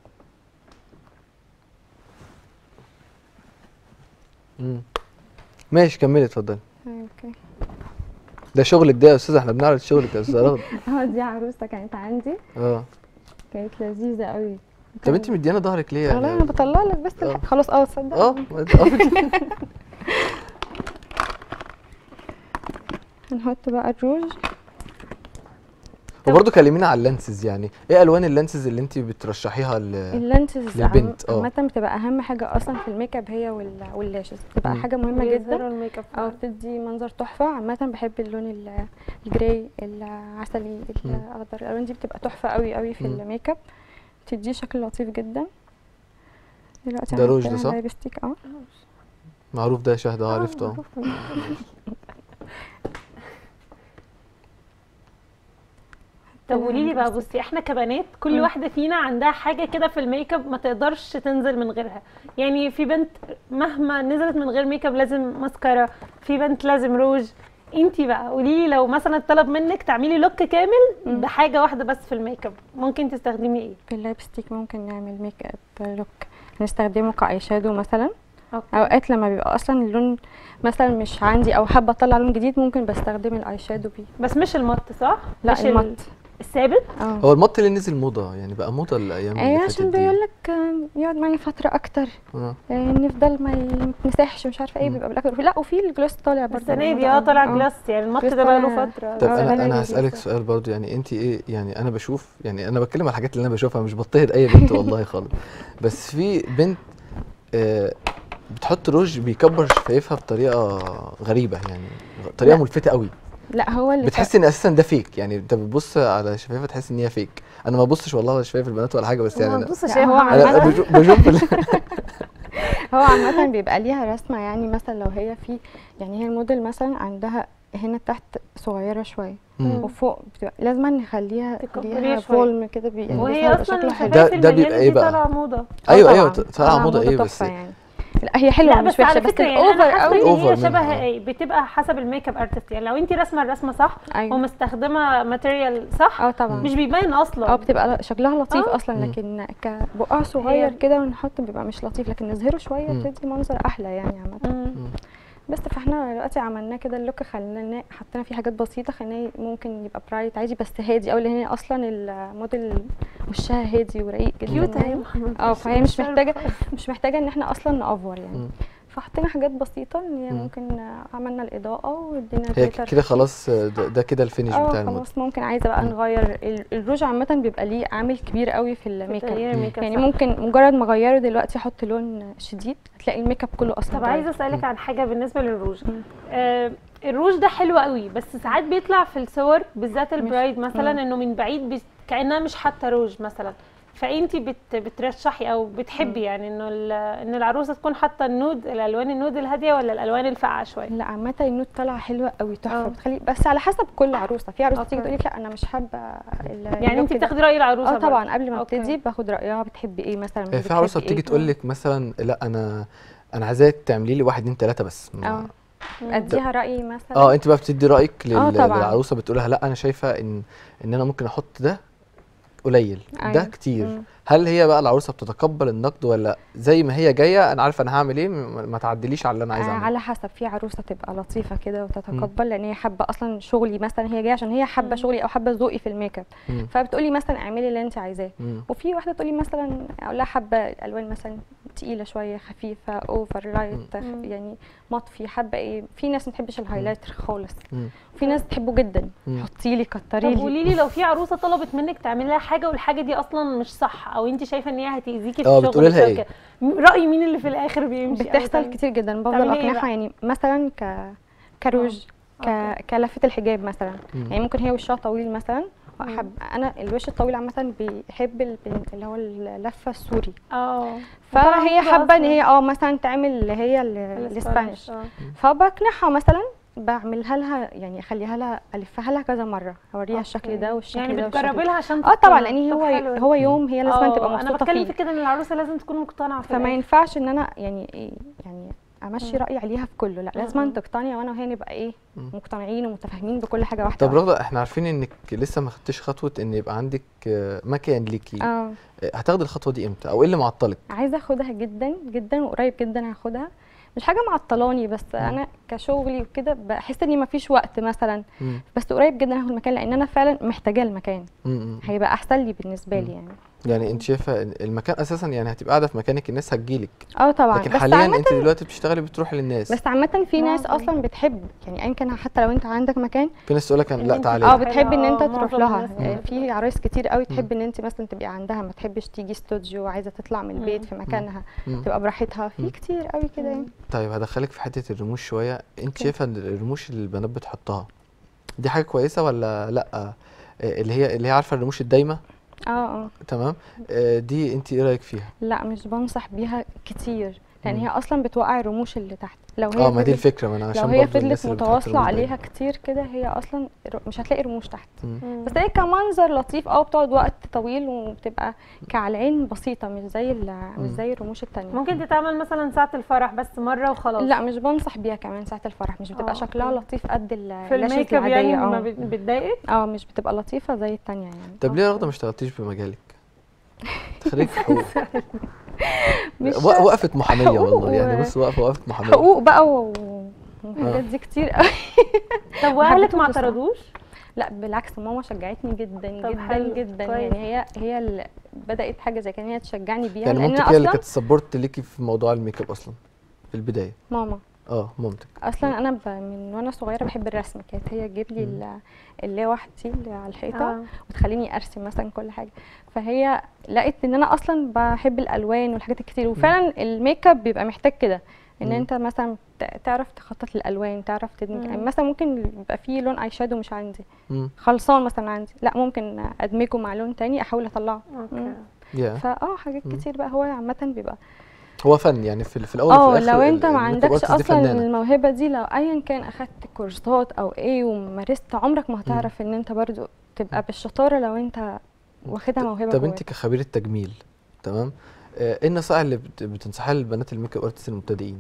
مم. ماشي كملي اتفضلي اوكي ده شغلك ده يا استاذه احنا بنعرض شغلك يا استاذه رغده اه دي عروسه كانت عندي اه كانت لذيذه قوي طب انت مديانه ظهرك ليه والله انا بطلع لك بس اه. الح- خلاص اه تصدق اه هنحط بقى الروج وبرضه كلمينا على اللانسز يعني ايه الوان اللانسز اللي انت بترشحيها ل... اللانسز للبنت، اه. عامة بتبقى اهم حاجة اصلا في الميك اب هي وال- واللاشز بتبقى مم. حاجة مهمة جدا بيظهروا الميك اب اه فعلا. بتدي منظر تحفة عامة بحب اللون ال- الجراي العسلي مم. الاخضر الالوان دي بتبقى تحفة قوي قوي في مم. الميك اب بتديه شكل لطيف جدا دلوقتي ده أنا روج ده هحط صح؟ لابستيك اه معروف ده شهد اه آه، عرفته اه معروف. طب قولي لي بقى بصي احنا كبنات كل مم. واحده فينا عندها حاجه كده في الميك اب ما تقدرش تنزل من غيرها يعني في بنت مهما نزلت من غير ميك اب لازم ماسكارا في بنت لازم روج انتي بقى قولي لي لو مثلا طلب منك تعملي لوك كامل مم. بحاجه واحده بس في الميك اب ممكن تستخدمي ايه في اللابستيك ممكن نعمل ميك اب لوك هنستخدمه كاي شادو مثلا اوكي اوقات لما بيبقى اصلا اللون مثلا مش عندي او حابه اطلع لون جديد ممكن بستخدم الاي شادو بيه بس مش المط صح لا مش ال- المط الثابت اه هو المط اللي نزل موضه يعني بقى موضه الايام اللي ايه فاتت عشان دي. بيقول لك يقعد معايا فتره اكتر اه آه، نفضل ما يتمسحش مش عارفه ايه مم. بيبقى بالاخر لا وفي الجلوس طالع برضه السنه دي موضة اه قوي. طالع آه. جلاس يعني المط جلاس ده بقى له طالع- فتره طب آه، انا بلاقي انا لذيذ هسالك ده. سؤال برضو يعني انت ايه يعني انا بشوف يعني انا بتكلم على الحاجات اللي انا بشوفها مش بضطهد اي بنت والله خالص بس في بنت آه بتحط روج بيكبر شفايفها بطريقه غريبه يعني طريقه لا. ملفته قوي لا هو اللي بتحس ان اساسا ده فيك يعني انت بتبص على شفايفها تحس ان هي فيك انا ما ببصش والله على شفايف البنات ولا حاجه بس يعني ما أنا- تبصش لا، يا هو محمد. انا عامة- بشوف بشوف ال- هو عامة بيبقى ليها رسمة يعني مثلا لو هي في يعني هي الموديل مثلا عندها هنا تحت صغيرة شوية مم. وفوق بتبقى لازم نخليها تكبريها ليها شوية. فولم كده بي- يعني وهي بيبقى اصلا شكلها حلو. ده- الشفايف ده بيبقى المليانة إيه دي بقى؟ طالعه موضه آه ايوه طبعاً. ايوه طالعه موضه موضة ايه بس تحفة يعني لا هي حلوة لا مش بس وحشة على بس فكره يعني انا الاوفر حاسه قوي ان أوفر هي شبه منها. ايه بتبقى حسب الميك اب ارتست يعني لو انت راسمه الرسمه صح ايوه ومستخدمه ماتيريال صح اه طبعا مش بيبين اصلا اه بتبقى شكلها لطيف آه. اصلا مم. لكن كبقع صغير هي- كده ونحط بيبقى مش لطيف لكن نظهره شويه مم. بتدي منظر احلى يعني عامه مم. بس فاحنا دلوقتي عملناه كده اللوك خلينا حطينا فيه حاجات بسيطه خليناه ممكن يبقى برايت عادي بس هادي قوي لان هي اصلا الموديل وشها هادي ورقيق جدا كيوت يعني. اهي محمد اه فهي مش عارفة. محتاجه مش محتاجه ان احنا اصلا نافور يعني مم. فحطينا حاجات بسيطه ان هي مم. ممكن عملنا الاضاءه وادينا هي glitter كده خلاص آه، ده, ده كده الفينش اه بتاع الموديل خلاص ممكن عايزه بقى مم. نغير ال- الروج عامه بيبقى ليه عامل كبير قوي في الميك اب تغيير الميك اب يعني صح. ممكن مجرد ما اغيره دلوقتي احط لون شديد هتلاقي الميك اب كله اصلا طب اتغير. عايزه اسالك عن حاجه بالنسبه للروج مم. آه الروج ده حلو قوي بس ساعات بيطلع في الصور بالذات البرايد مثلا مم. انه من بعيد بي- كانها مش حاطه روج مثلا فانتي بت بترشحي او بتحبي مم. يعني انه ال- ان العروسه تكون حاطه النود الالوان النود الهاديه ولا الالوان الفاقعه شويه لا عامة النوت طالعة حلوة قوي تحفة اه. بتخلي بس على حسب كل عروسة في عروسة تيجي اوكي. تقول لك لا انا مش حابة ال- يعني اللوك انت ده. بتاخدي راي العروسه اه برضه. طبعا قبل ما اوكي. ابتدي باخد رأيها بتحبي ايه مثلا هي في عروسه بتحبي بتيجي ايه. تقول لك مثلا لا انا انا عايزاك تعملي لي واحد اتنين تلاته بس ما- اه مم. اديها رأيي مثلا اه انت بقى بتدي رايك لل- اه طبعا. للعروسه بتقول لها لا انا شايفه ان ان انا ممكن احط ده قليل ده أيوة. كتير مم. هل هي بقى العروسه بتتقبل النقد ولا زي ما هي جايه انا عارفه انا هعمل ايه م- ما تعدليش على اللي انا عايزه آه اعمله على حسب في عروسه تبقى لطيفه كده وتتقبل لان هي حابه اصلا شغلي مثلا هي جايه عشان هي حابه مم. شغلي او حابه ذوقي في الميك اب مم. فبتقولي مثلا اعملي اللي انت عايزاه مم. وفي واحده تقولي مثلا اقول لها حابه الالوان مثلا تقيله شويه خفيفه اوفر لايت مم. يعني مطفي حابه ايه في ناس ما بتحبش الهايلايتر خالص مم. وفي ناس بتحبه جدا مم. حطي لي طب كتري لي قولي لي لو في عروسه طلبت منك تعملي لها حاجه والحاجه دي اصلا مش صح او انت شايفه ان هي هتاذيكي في اه الشغل بتقولي لها بسبب ايه؟ كده. م- راي مين اللي في الاخر بيمشي أو بتحصل تعمل- كتير جدا بفضل تعملي إيه اقنعها بقى؟ يعني مثلا ك كروج ك... أوكي. كلفه الحجاب مثلا مم. يعني ممكن هي وشها طويل مثلا مم. حب انا الوش الطويل عامه بيحب ال- اللي هو اللفه السوري اه فهي وطبعاً حابه ان أصلاً. هي اه مثلا تعمل اللي هي ال- الاسبانيش الاسبانيش اه فبقنعها مثلا بعملها لها يعني اخليها لها الفها لها كذا مره اوريها الشكل أوكي. ده والشكل يعني ده والشكل بتجربي ده. لها عشان اه طبعا تقتنع. لان طب هو حلو. هو يوم هي لازم آه، تبقى انا مبسوطه بتكلم فيه في كده ان العروسه لازم تكون مقتنعه في فما الآخر. ينفعش ان انا يعني إيه يعني امشي مم. رايي عليها في كله لا مم. لازم تقتنعي وانا وهي نبقى ايه مم. مقتنعين ومتفاهمين بكل حاجه واحده طب رغده احنا عارفين انك لسه ما خدتش خطوه ان يبقى عندك آه، مكان ليكي اه آه، هتاخدي الخطوه دي امتى او ايه اللي معطلك عايزه اخدها جدا جدا وقريب جدا هاخدها مش حاجه معطلاني بس مم. انا كشغلي وكده بحس اني مفيش وقت مثلا مم. بس قريب جدا هاخد المكان لان انا فعلا محتاجاه المكان مم. مم. هيبقى احسن لي بالنسبه مم. لي يعني يعني انت شايفه إن المكان اساسا يعني هتبقى قاعده في مكانك الناس هتجيلك اه طبعا لكن بس حاليا عامة انت دلوقتي بتشتغلي بتروحي للناس بس عامة في ناس معظم. اصلا بتحب يعني ايا كان حتى لو انت عندك مكان في ناس تقول لك إن لا انت تعالي اه بتحب- بتحب ان انت آه، تروح معظم لها الناس يعني كده. في عرايس كتير قوي مم. تحب ان انت مثلا تبقي عندها ما تحبش تيجي استوديو وعايزه تطلع من البيت مم. في مكانها مم. تبقى براحتها مم. في كتير قوي كده يعني طيب هدخلك في حته الرموش شويه انت اوكي. شايفه ان الرموش اللي البنات بتحطها دي حاجه كويسه ولا لا آه، اللي هي اللي هي عارفه الرموش الدايمه اه اه تمام آه، دي انت ايه رايك فيها لا مش بنصح بيها كتير لان مم. هي اصلا بتوقع الرموش اللي تحت لو هي اه ما دي فضلت- الفكره ما انا عشان لو هي برضو الناس فضلت اللي بتحط متواصله رموش عليها دايمة. كتير كده هي اصلا ر- مش هتلاقي رموش تحت مم. مم. بس هي كمنظر لطيف اه بتقعد وقت طويل وبتبقى كعلعين بسيطه مش زي ال- مش مم. زي الرموش التانية ممكن تتعمل مثلا ساعة الفرح بس مرة وخلاص لا مش بنصح بيها كمان ساعه الفرح مش اه، بتبقى شكلها اوكي. لطيف قد ال- في اللاشز الميك اب يعني العادية، ما اه. بت- بتضايقك اه مش بتبقى لطيفه زي التانية يعني طب ليه يا اوكي. رغده ما اشتغلتيش بمجالك خريج حقوق مش و- وقفت محاميه حقوق والله يعني و- بص وقفه وقفت محاميه حقوق بقى و- والحاجات دي كتير قوي طب واهلك حبيتهم ما بصراحة. اعترضوش؟ لا بالعكس ماما شجعتني جدا طب جدا حلو، جدا كويس. يعني هي هي اللي بدات حاجه زي كده إن هي تشجعني بيها يعني لان مامتك انا هي اللي اصلا كانت سبورت ليكي في موضوع الميك اب اصلا في البدايه ماما اه مامتك اصلا انا ب... من وانا صغيره بحب الرسم كانت هي تجيب لي مم. ال- اللوح دي اللي على الحيطه اه وتخليني ارسم مثلا كل حاجه فهي لقيت ان انا اصلا بحب الالوان والحاجات الكتير وفعلا الميك اب بيبقى محتاج كده ان مم. انت مثلا ت- تعرف تخطط الالوان تعرف تدمج مم. يعني مثلا ممكن يبقى فيه لون اي شادو مش عندي مم. خلصان مثلا عندي لا ممكن ادمجه مع لون تاني احاول اطلعه اوكي مم. يا فاه حاجات مم. كتير بقى هو عامه بيبقى هو فن يعني في, في الاول وفي اه الاخر لو ال- انت ما الميك اب عندكش artist دي اصلا فنانة. الموهبه دي لو ايا كان اخدت كورسات او ايه ومارست عمرك ما هتعرف ان انت برضو تبقى بالشطاره لو انت واخدها موهبه طب جواك. انت كخبيره تجميل تمام آه، ايه النصائح اللي بت- بتنصحيها للبنات الميك اب ارتست المبتدئين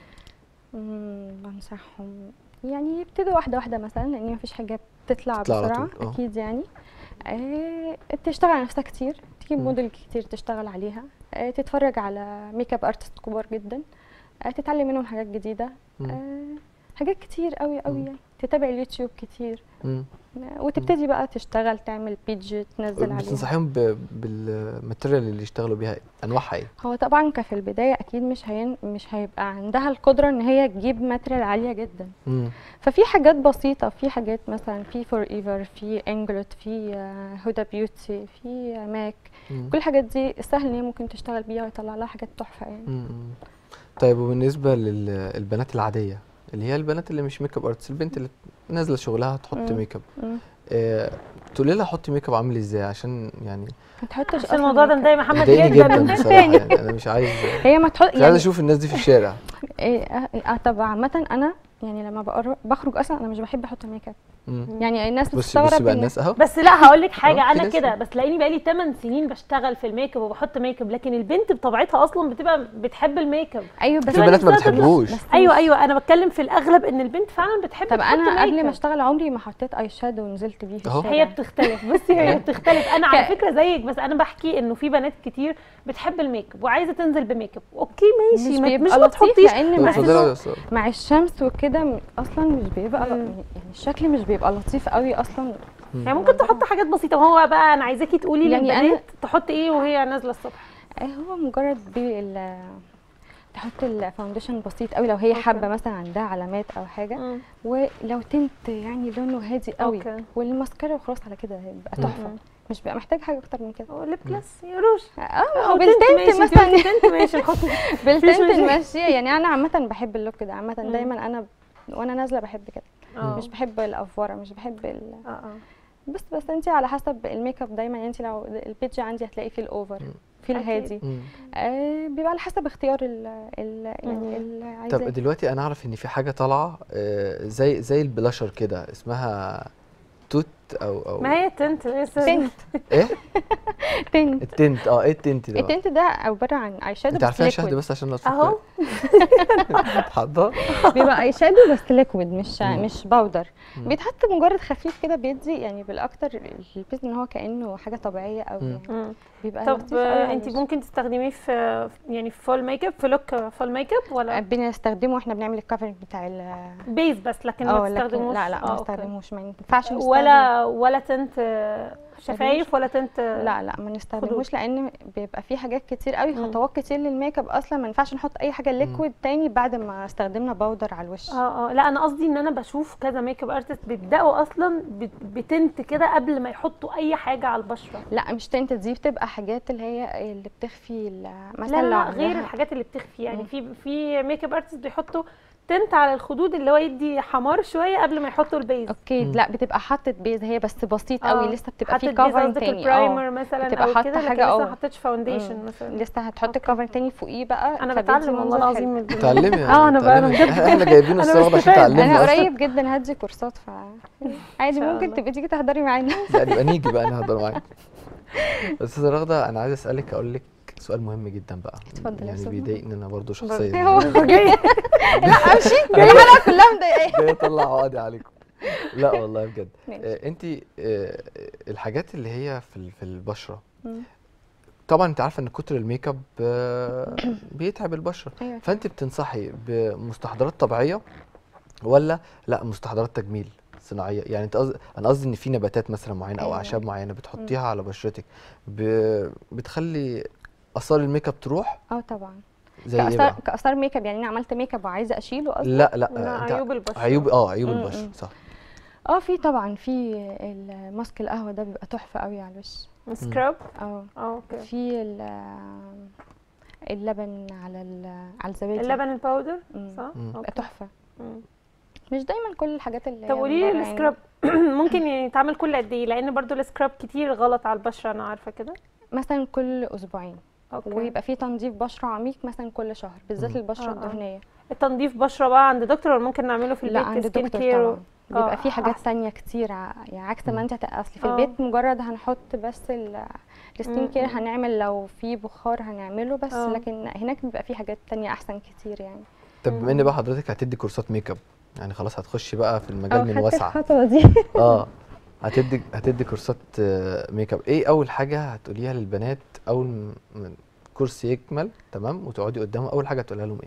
مم، بنصحهم يعني يبتدوا واحده واحده مثلا لان مفيش حاجه بتطلع تطلع على بسرعه طول، اه. اكيد يعني آه تشتغل على نفسها كتير تجيب مم. موديل كتير تشتغل عليها آه تتفرج على ميك اب ارتست كبار جدا آه تتعلم منهم حاجات جديده مم. آه حاجات كتير قوي قوي مم. يعني تتابع اليوتيوب كتير مم. آه، وتبتدي بقى تشتغل تعمل بيج تنزل عليها بتنصحيهم ب- بالماتيريال اللي يشتغلوا بيها انواعها ايه هو طبعا كفي البدايه اكيد مش هين مش هيبقى عندها القدره ان هي تجيب ماتريال عاليه جدا مم. ففي حاجات بسيطة في حاجات مثلا في فور ايفر في انجلوت في آه، هدى بيوتي في آه، ماك مم. كل الحاجات دي سهل ان هي ممكن تشتغل بيها ويطلع لها حاجات تحفة يعني مم. طيب وبالنسبه للبنات العاديه اللي هي البنات اللي مش ميك اب ارتست البنت اللي نازله شغلها تحط مم. ميك اب مم. آه، تقولي لها حطي ميك اب عامل ازاي عشان يعني ما تحطش عشان اصلا الموضوع ده ميك مضايق محمد مضايقني جدا جدا بصراحه يعني انا مش عايز اب. هي ما تحط مش عايز يعني اشوف الناس دي في الشارع إيه آه آه، طب عامة انا يعني لما بقر- بخرج اصلا انا مش بحب احط ميك اب مم. يعني الناس بصي بصي بتستغرب بقى إن- الناس اهو بس لا هقول لك اه، حاجه في انا ناس- كده بس تلاقيني بقالي 8 سنين بشتغل في الميك اب وبحط ميك اب لكن البنت بطبيعتها اصلا بتبقى بتحب الميك اب ايوه بس في بنات ما بس- بتحبوش بس ايوه مش- ايوه انا بتكلم في الاغلب ان البنت فعلا بتحب طب تحط انا ميك قبل اب. ما اشتغل عمري ما حطيت اي شادو ونزلت بيه في اهو. الشارع هي بتختلف بصي هي بتختلف انا على ك- فكره زيك بس انا بحكي انه في بنات كتير بتحب الميك اب وعايزه تنزل بميك اب اوكي ماشي مش ما- بيبقى مش ما لطيف تحطيش لان طب مع اتفضلي يا استاذ مع الشمس وكده م- اصلا مش بيبقى مم. يعني الشكل مش بيبقى لطيف قوي اصلا يعني ممكن تحط حاجات بسيطه وهو بقى انا عايزاكي تقولي يعني للبنات أنا- تحط ايه وهي نازله الصبح آه، هو مجرد بال تحط الفاونديشن بسيط قوي لو هي أوكي. حابه مثلا عندها علامات او حاجه مم. ولو تنت يعني لونه هادي قوي أوكي. والماسكارا وخلاص على كده هيبقى مم. تحفه مش بيبقى محتاج حاجه اكتر من كده وليب جلاس يا روش اه أو تنت بالتنت ماشي، مثلا تنت تنت ماشي نحط بالتنت مشكلة. نمشيها يعني انا عامه بحب اللوك ده عامه مم. دايما انا ب- وانا نازله بحب كده اه مش بحب الافوره مش بحب ال... اه اه بس بس انت على حسب الميك اب دايما انت لو البيج عندي هتلاقي فيه الاوفر مم. في أكيد. الهادي مم. آه بيبقى على حسب اختيار ال ال مم. يعني اللي طب عايزاه دلوقتي انا اعرف ان في حاجه طالعه آه، زي زي البلاشر كده اسمها توت او او ما هي تنت لسه تنت ايه تنت التنت اه ايه التنت ده بقى؟ التنت ده عباره عن اي شادو انت بس عارفاها شهد ليكويد بس عشان الاطفال اهو حاضر بيبقى اي شادو بس ليكويد مش مم. مش باودر مم. بيتحط مجرد خفيف كده بيدي يعني بالاكتر البيز ان هو كانه حاجه طبيعيه قوي مم. يعني مم. بيبقى طب لطيف قوي على انت الوش. ممكن تستخدميه في يعني في فول ميك اب في لوك فول ميك اب ولا بنستخدمه واحنا بنعمل الكفرنج بتاع ال بيز بس لكن اه ما لكن تستخدموش لا لا آه، ما أوكي. نستخدموش ما ينفعش نستخدم ولا ولا تنت شفايف ولا تنت لا لا ما نستخدموش لان بيبقى في حاجات كتير قوي مم. خطوات كتير للميك اب اصلا ما ينفعش نحط اي حاجه ليكويد تاني بعد ما استخدمنا باودر على الوش اه اه لا انا قصدي ان انا بشوف كذا ميك اب ارتست بيبداوا اصلا بت- بتنت كده قبل ما يحطوا اي حاجه على البشره لا مش تنت دي بتبقى حاجات اللي هي اللي بتخفي ال- لا مثلا لا, لو لا غير عندها- الحاجات اللي بتخفي يعني مم. في في ميك اب ارتست بيحطوا تنت على الخدود اللي هو يدي حمار شويه قبل ما يحطوا البيز اوكي مم. لا بتبقى حاطه بيز هي بس بسيط آه، قوي لسه بتبقى في حطت بيز كفر قصدك تاني البرايمر اه مثلا بتبقى او حاطة كده لكن حاجة لسه اه. ما حطيتش فاونديشن مم. مثلا لسه هتحطي أوكي. كفر تاني فوقيه بقى انا فبيدي بتعلم والله منظر العظيم حلو. من الدنيا. تعلمي يعني اه انا بقى انا تعلمي. بجد احنا جايبين أنا الصراحه عشان بستفاد. تعلمنا انا أصلاً. قريب جدا هدي كورسات ف عادي شاء ممكن الله. تبقي تيجي تحضري معانا لا نبقى نيجي بقى نهضر معاك استاذه رغده انا عايز اسالك اقول لك سؤال مهم جدا بقى اتفضل يا يعني أستاذ. بيضايقني انا برضو هو شخصيا جاية. لا امشي الحلقه كلها مضايقاني جاي اطلع عقدي عليكم لا والله بجد ماشي. انت الحاجات اللي هي في ال- في البشره مم. طبعا انت عارفه ان كتر الميك اب آه، بيتعب البشره ايوه فانت بتنصحي بمستحضرات طبيعيه ولا لا مستحضرات تجميل صناعيه يعني انت قصد... انا قصدي ان في نباتات مثلا معينه او أيوة. اعشاب معينه بتحطيها على بشرتك ب... بتخلي اثار الميك اب تروح اه طبعا زي ايه كاثار بقى كاثار ميك اب يعني انا عملت ميك اب وعايزه اشيله اصلا لا لا لا انت عيوب البشره عيوب اه عيوب مم، البشره مم. صح اه في طبعا في الماسك القهوه ده بيبقى تحفه قوي على الوش سكراب اه اه اوكي في ال- اللبن على ال- على الزبادي اللبن الباودر مم. صح مم. بيبقى اوكي تحفه مم. مش دايما كل الحاجات اللي طب هي قولي من لي بره يعني. السكراب ممكن يتعمل كل قد ايه لان برضو السكراب كتير غلط على البشره انا عارفه كده مثلا كل اسبوعين اوكي ويبقى في تنظيف بشره عميق مثلا كل شهر بالذات مم. البشره آه، آه. الدهنيه التنظيف بشره بقى عند دكتور ولا ممكن نعمله في لا البيت عند سكين دكتور كير طبعا بيبقى آه، في حاجات أحسن. تانية كتير ع- يعني عكس ما مم. انت اصل في آه. البيت مجرد هنحط بس ال- السكين كير مم. هنعمل لو في بخار هنعمله بس آه. لكن هناك بيبقى في حاجات تانية احسن كتير يعني طب بما ان بقى حضرتك هتدي كورسات ميك اب يعني خلاص هتخشي بقى في المجال أو من خدت واسعه الخطوه دي اه هتدي هتدي كورسات آه، ميك اب ايه اول حاجه هتقوليها للبنات اول م- ما الكورس يكمل تمام وتقعدي قدامه اول حاجه تقولها لهم ايه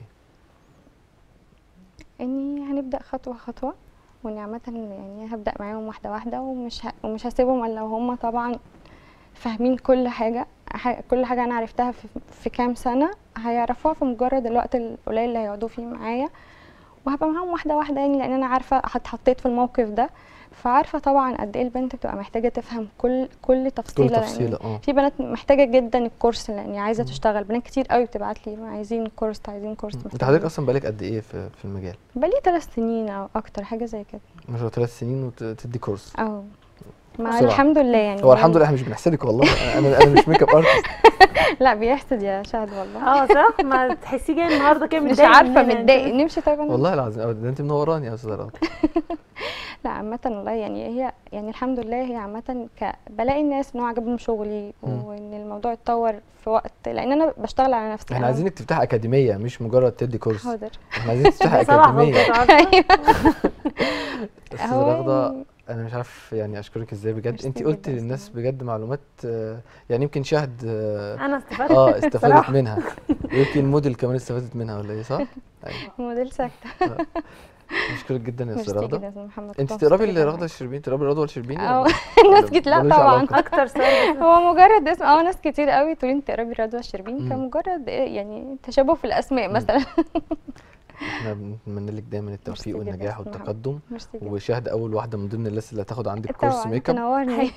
اني هنبدا خطوه خطوه واني عامه يعني هبدا معاهم واحده واحده ومش ه... ومش هسيبهم الا وهم طبعا فاهمين كل حاجه ح... كل حاجه انا عرفتها في... في كام سنه هيعرفوها في مجرد الوقت القليل اللي هيقعدوا فيه معايا وهبقى معاهم واحده واحده يعني لان انا عارفه اتحطيت في الموقف ده فعارفه طبعا قد ايه البنت بتبقى محتاجه تفهم كل كل تفصيله كل لأن تفصيله اه في بنات محتاجه جدا الكورس لان عايزه مم. تشتغل بنات كتير قوي بتبعت لي عايزين كورس عايزين كورس انت محتاجين. حضرتك اصلا بقالك قد ايه في في المجال بقالي ثلاث سنين او اكتر حاجه زي كده ما شاء الله ثلاث سنين وتدي كورس اه ما بسرعة. الحمد لله يعني هو الحمد لله احنا مش بنحسدك والله انا انا مش ميك اب ارتست لا بيحسد يا شهد والله اه صح ما تحسيه جاي النهارده كده مش متضايق عارفه مننا متضايق أنت. نمشي طيب أنا والله العظيم أبدا ده انت منوراني يا استاذه رغده لا عامة والله يعني هي يعني الحمد لله هي عامة ك... بلاقي الناس ان هو عجبهم شغلي مم. وان الموضوع اتطور في وقت لان انا بشتغل على نفسي احنا أنا عايزينك تفتحي اكاديميه مش مجرد تدي كورس حاضر احنا عايزين تفتحي صلاح اكاديميه برضه عارفة؟ استاذه هو رغده يعني انا مش عارف يعني اشكرك ازاي بجد ميرسي انت جدا قلتي يا للناس أستاذ. بجد معلومات آه، يعني يمكن شهد اه انا استفدت آه، استفادت بصراحة. منها ويمكن موديل كمان استفادت منها ولا ايه صح؟ ايوه موديل ساكتة بشكرك جدا يا استاذه ميرسي جدا رغده يا أستاذ محمد انت كنت تقربي مبسوطة جداً لرغده الشربيني تقربي لرضوى الشربيني أو ولا- الناس ولا كتير لا ملوش طبعا علاقة؟ اكتر سؤال بس- هو مجرد اسم اه ناس كتير قوي تقولي انت قربي رضوى الشربين مم. فمجرد إيه يعني تشابه في الاسماء مم. مثلا احنا بنتمنى لك دايما التوفيق ميرسي جدا يا والنجاح أستاذ محمد. والتقدم ميرسي جدا وشهد اول واحده من ضمن الناس اللي هتاخد عندك كورس طبعا ميك اب تنورني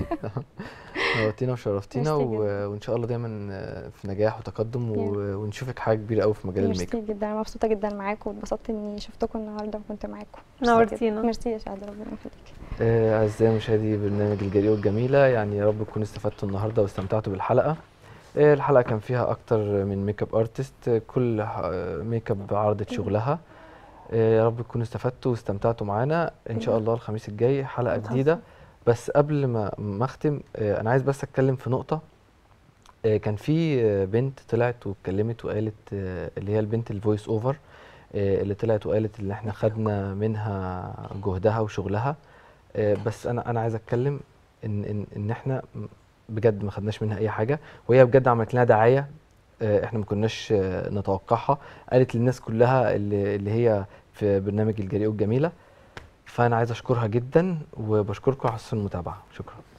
نورتينا وشرفتينا ميرسي و... جدا. وان شاء الله دايما آه، في نجاح وتقدم و... يلا. ونشوفك حاجه كبيره قوي في مجال الميك اب ميرسي جدا انا مبسوطه جدا معاكم واتبسطت اني شفتكم النهارده وكنت معاكم ميرسي جدا. نورتينا. ميرسي يا شهد ربنا يخليك آه، أعزائي مشاهدي برنامج الجريئة والجميلة يعني يا رب تكونوا استفدتوا النهاردة واستمتعتوا بالحلقة آه، الحلقة كان فيها أكتر من ميك اب ارتست آه، كل ح- آه، ميك اب عرضت شغلها آه، يا رب تكونوا استفدتوا واستمتعتوا معانا إن شاء الله الخميس الجاي حلقة جديدة بس قبل ما ما أختم آه، أنا عايز بس أتكلم في نقطة آه، كان في آه، بنت طلعت واتكلمت وقالت آه، اللي هي البنت الفويس اوفر اللي طلعت وقالت اللي احنا خدنا منها جهدها وشغلها آه، بس انا انا عايز اتكلم ان ان ان احنا م- بجد ما خدناش منها اي حاجه وهي بجد عملت لنا دعايه آه، احنا ما كناش آه، نتوقعها قالت للناس كلها اللي, اللي هي في برنامج الجريئه والجميله فانا عايز اشكرها جدا وبشكركم على حسن المتابعه شكرا